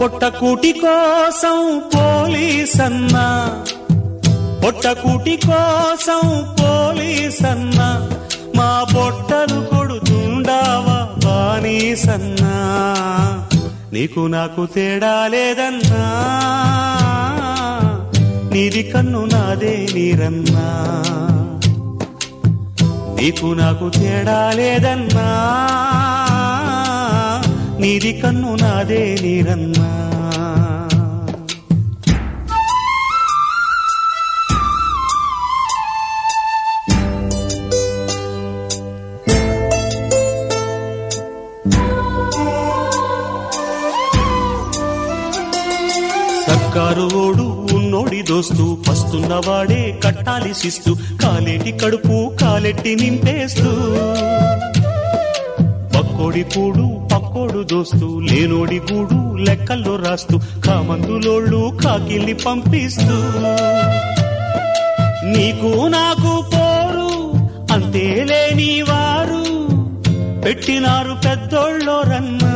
పొట్టకూటి కోసం పోలీసన్నా పొట్టకూటి కోసం పోలీసన్నా మా పొట్టలు కొడుతుండావా బానీసన్నా నీకు నాకు తేడా లేదన్నా నీది కన్ను నాదే నీరన్నా నీకు నాకు తేడా లేదన్నా నీది కన్ను నాదే నీరన్నా సర్కారు ఓడు ఉన్నోడి దోస్తు పస్తున్నవాడే కట్టాలి శిస్తు కాలేటి కడుపు కాలెట్టి నింపేస్తూ పక్కోడి కూడు పక్కోడు దోస్తు లేనోడి గూడు లెక్కల్లో రాస్తూ కామందులోళ్ళు కాకిల్ని పంపిస్తూ నీకు నాకు పోరు అంతే లేని వారు పెట్టినారు పెద్దోళ్ళో రన్నా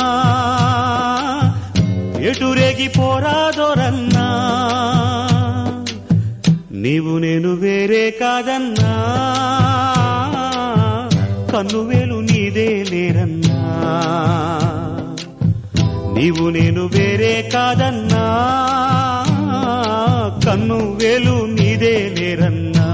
ఎటురేగి పోరాదోరన్నా నీవు నేను వేరే కాదన్నా కన్నువేలు నీదే లేరన్నా నీవు నేను వేరే కాదన్నా కన్ను వేలు నీదే లేరన్నా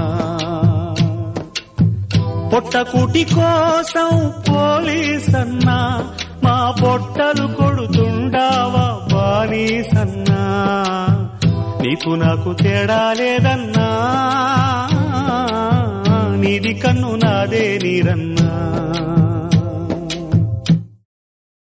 పొట్టకూటి కోసం పోలీసన్నా మా పొట్టలు కొడుతుండావా బానీసన్నా నీకు నాకు తేడా లేదన్నా నీది కన్ను నాదే నీరన్నా